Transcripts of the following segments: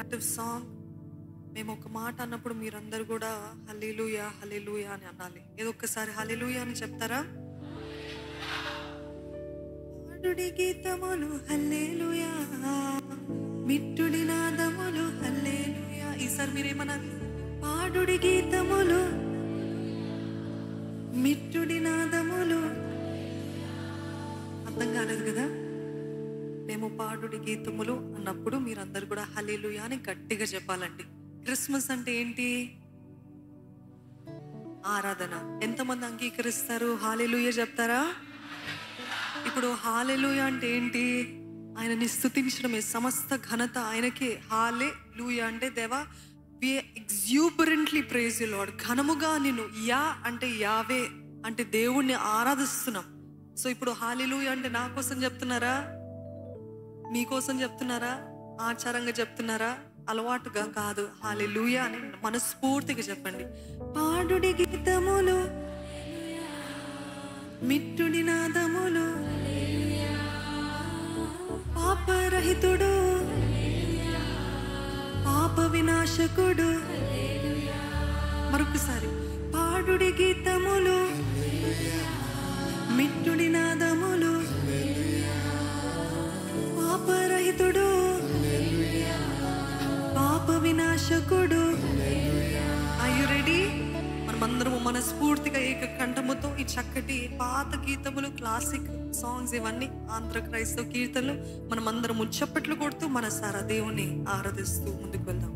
cooperative song మేము ఒక మాట అన్నప్పుడు మీరందరూ కూడా హలేలుయా హలేలుయా అని అనాలి ఏదో ఒక్కసారి హలేలుయా అని చెప్తారా పాడుడి గీతములు హల్లేలుయా మిట్టుడి నాదములు హల్లేలుయా ఈసారి మీరేమన్నారు పాడుడి గీతములు మిట్టుడి నాదములు అర్థం కాలేదు కదా మేము పాడుడి గీతములు అన్నప్పుడు మీరందరూ కూడా హలేలుయా అని గట్టిగా చెప్పాలండి క్రిస్మస్ అంటే ఏంటి ఆరాధన ఎంతమంది అంగీకరిస్తారు హాలేలుయ చెప్తారా ఇప్పుడు హాలెలుయ అంటే ఏంటి ఆయనని స్థుతించడమే సమస్త ఘనత ఆయనకే హాలే లూయ అంటే దేవా వి ఎగ్జూబరెంట్లీ ప్రేజ్ లాడ్ ఘనముగా నిన్ను యా అంటే యావే అంటే దేవుణ్ణి ఆరాధిస్తున్నాం సో ఇప్పుడు హాలిలూయ అంటే నా కోసం చెప్తున్నారా మీకోసం చెప్తున్నారా ఆచారంగా చెప్తున్నారా అలవాటుగా కాదు హాలిలూయ అని మనస్ఫూర్తిగా చెప్పండి పాడుడి గీతములు మిట్టుడి నాదములు పాపరహితుడు పాప వినాశకుడు మరొకసారి పాడుడి గీతములు మిట్టుడి నాదములు పాపరహితుడు పాప వినాశకుడు ఐ రెడీ మనమందరము మనస్ఫూర్తిగా ఏక కంఠముతో ఈ చక్కటి పాత గీతములు క్లాసిక్ సాంగ్స్ ఇవన్నీ ఆంధ్ర క్రైస్తవ కీర్తనలు మనమందరం ముచ్చప్పట్లు కొడుతూ మన సారా దేవుని ఆరాధిస్తూ ముందుకు వెళ్దాం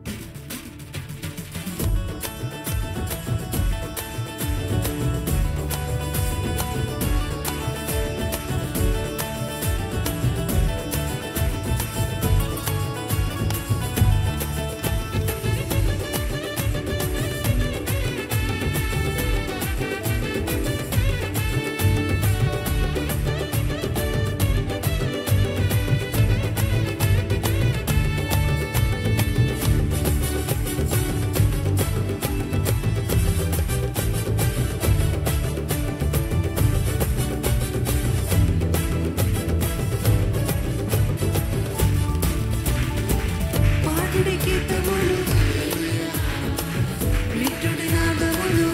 పాడుడి గీతములు మిట్టుడి నాదములు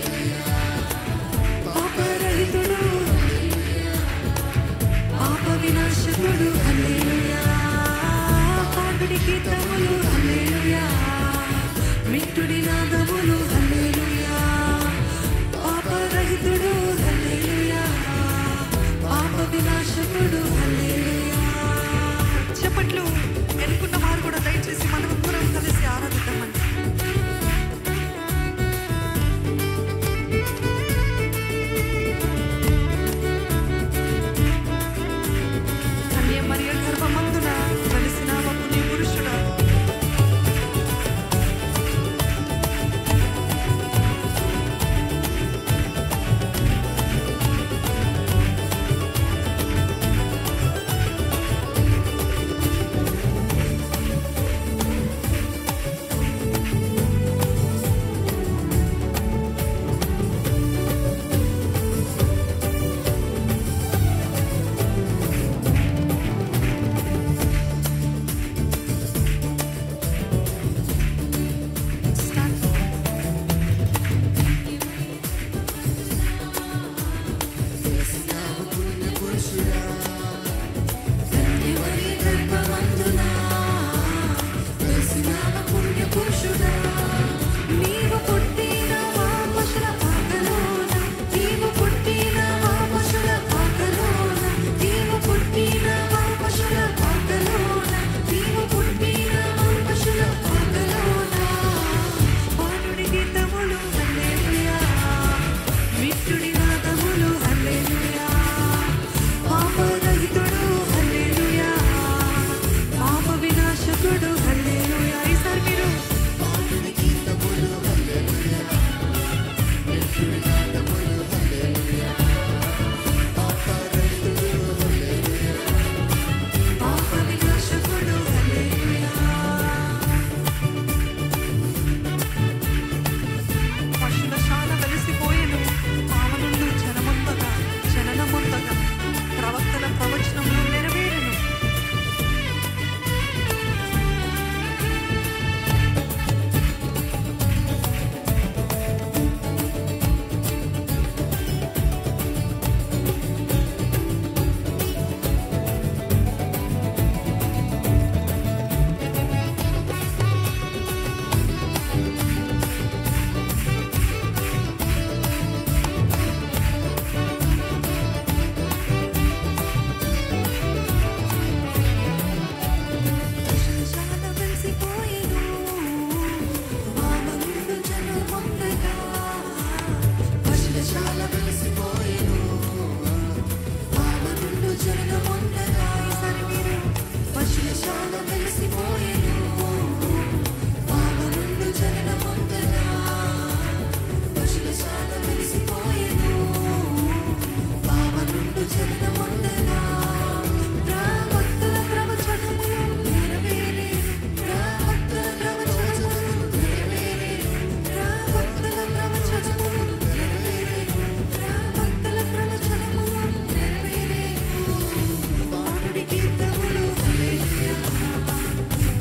పాపరహితుడు పాప వినాశకుడు హల్లెలూయా పాడుడి గీతములు హల్లెలూయా మిట్టుడి నాదములు హల్లెలూయా పాపరహితుడు హల్లెలూయా పాప వినాశకుడు హల్లెలూయా చెప్పట్లు ఎన్నుకున్న వారు కూడా దయచేసి మనమందరం కలిసి ఆరాధిద్దామండి కన్య మరియ గర్భమందున వెలిసిన పుణ్య పురుషుడా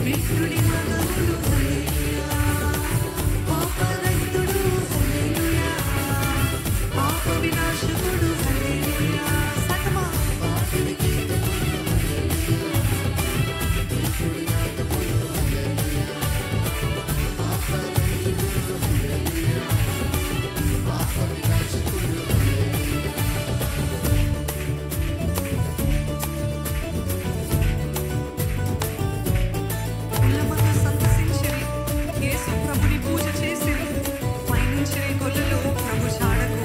మిత్రుడి నాదములు హల్లెలూయా పాపరహితుడు హల్లెలూయా పాప వినాశకుడు హల్లెలూయా సకమా ఉల్లమందు సంతసించిరి యేసు ప్రభుని పూజ చేసిరి పయనించిరి గొల్లలో ప్రభు జాడకు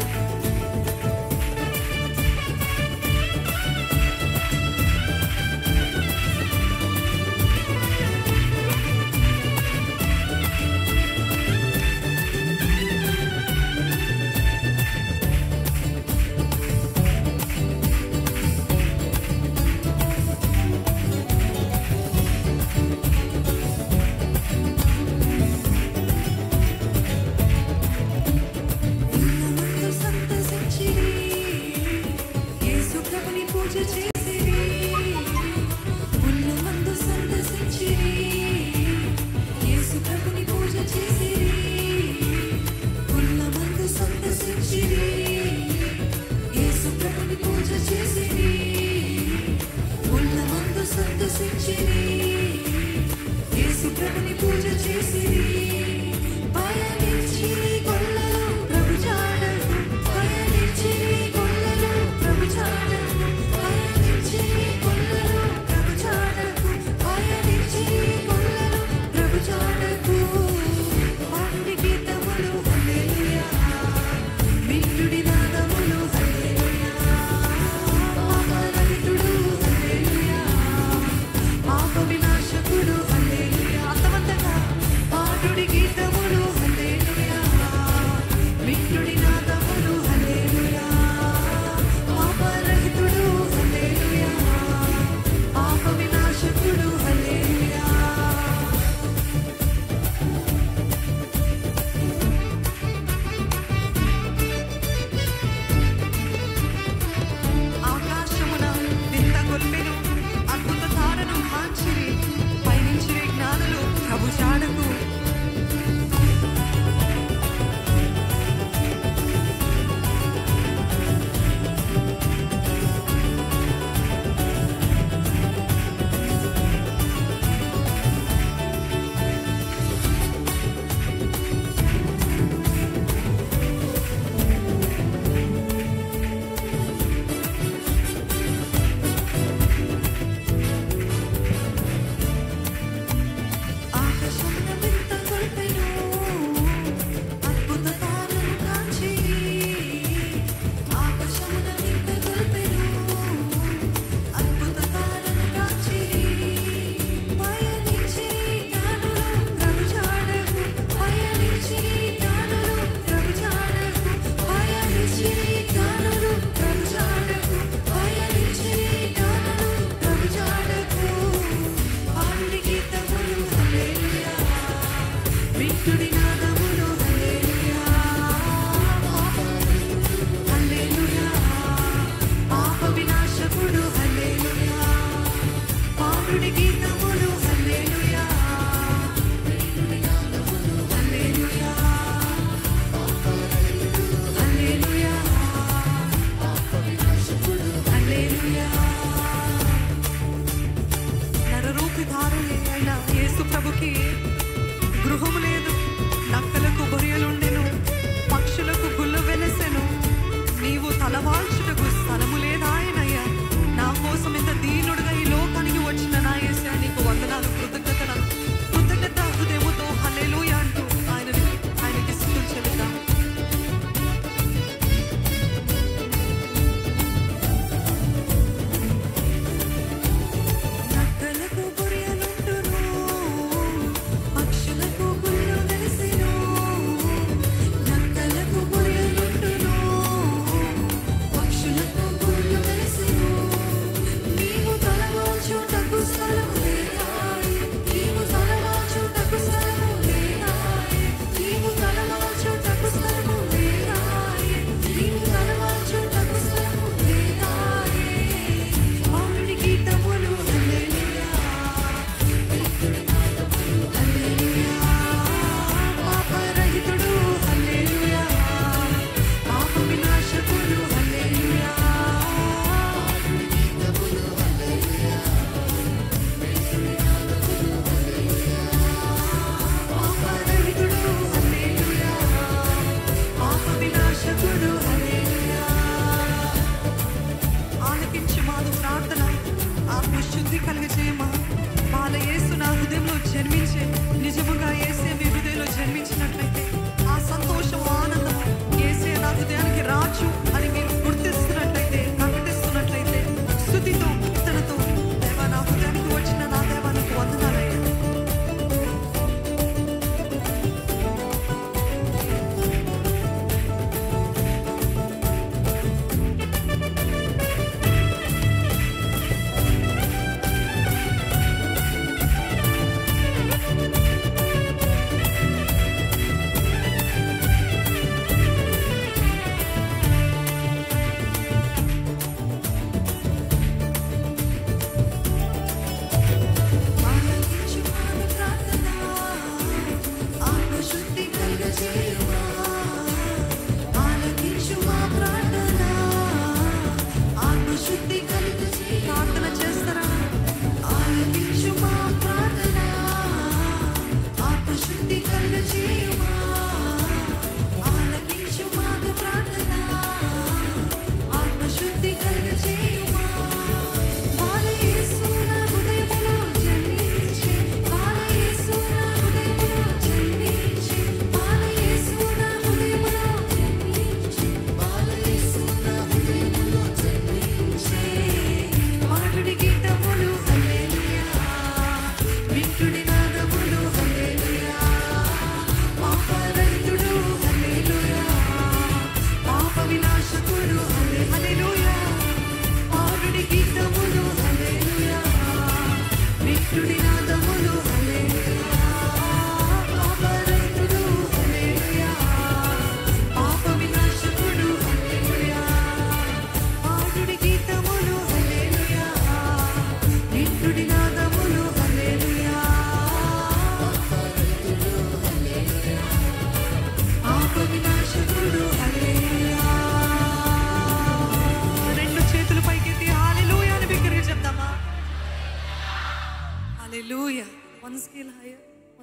ఉన్నమందు సంతసించిరి యేసు ప్రభుని పూజ చేసిరి ఉన్నమందు సంతసించిరి యేసు ప్రభుని పూజ చేసిరి ఉన్నమందు సంతసించిరి యేసు ప్రభుని పూజ చేసిరి ఉన్నమందు సంతసించిరి యేసు ప్రభుని పూజ చేసిరి పయనించిరి గొల్లలో ప్రభు జాడకు పయనించిరి గొల్లలో ప్రభు జాడకు పయనించిరి గొల్లలో ప్రభు జాడకు పయనించిరి గొల్లలో ప్రభు జాడకు పాడుడి గీతములు హల్లెలూయా వింటుడి నాదములు హల్లెలూయా పాపరహితుడు హల్లెలూయా పాప వినాశకుడు హల్లెలూయా అంతమంతగా పాడుడి గీతములు హల్లెలూయా వింటుడి నాదములు హల్లెలూయా పాపరహితుడు హల్లెలూయా పాప వినాశకుడు హల్లెలూయా ఆకాశమున వింత గొల్పెను అద్భుత తారను కాంచిరి పయనించిరి జ్ఞానులు ప్రభు జాడకు ఆకాశమున వింత గొల్పెను అద్భుత తారను కాంచిరి ఆకాశమున వింత గొల్పెను అద్భుత తారను కాంచిరి పయనించిరి జ్ఞానులు ప్రభు జాడకు పయనించిరి జ్ఞానులు ప్రభు జాడకు పయనించిరి జ్ఞానులు ప్రభు జాడకు పయనించిరి జ్ఞానులు ప్రభు జాడకు పాడుడి గీతములు హల్లెలూయా వింటుడి నాదములు హల్లెలూయా హల్లెలూయా పాప వినాశకుడు హల్లెలూయా పాడుడి గీతములు హల్లెలూయా హల్లెలూయా హల్లెలూయా హల్లెలూయా నరరూపిధారులే అయిన యేసు ప్రభుకి గృహము లేదు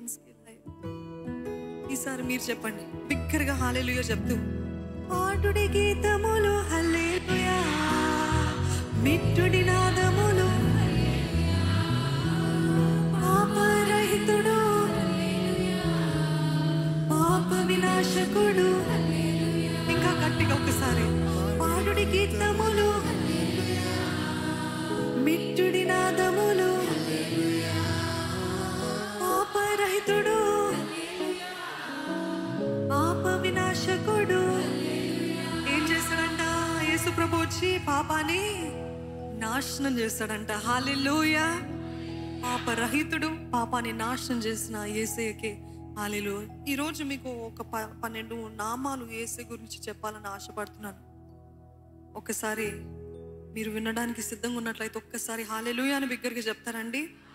సెకండ్స్కి లైవ్ ఈసారి మీరు చెప్పండి బిగ్గరగా హాలేలుయా చెప్తూ పాటుడి గీతములు హల్లేలుయా మిట్టుడి నాదములు పాపరహితుడు పాప వినాశకుడు ఇంకా గట్టిగా ఒకసారి పాడుడి గీతములు మిట్టుడి నాదములు పాపరహితుడు పాప వినాశకుడు ఏం చేస్తాడంట యేసు ప్రభు వచ్చి పాపాన్ని నాశనం చేస్తాడంట హాలెలూయ పాపరహితుడు పాపాన్ని నాశనం చేసిన ఏసయ్యకి హాలెలు ఈరోజు మీకు ఒక ప- పన్నెండు నామాలు ఏసై గురించి చెప్పాలని ఆశపడుతున్నాను ఒకసారి మీరు వినడానికి సిద్ధంగా ఉన్నట్లయితే ఒక్కసారి హాలెలూయ అని బిగ్గరగా చెప్తారండి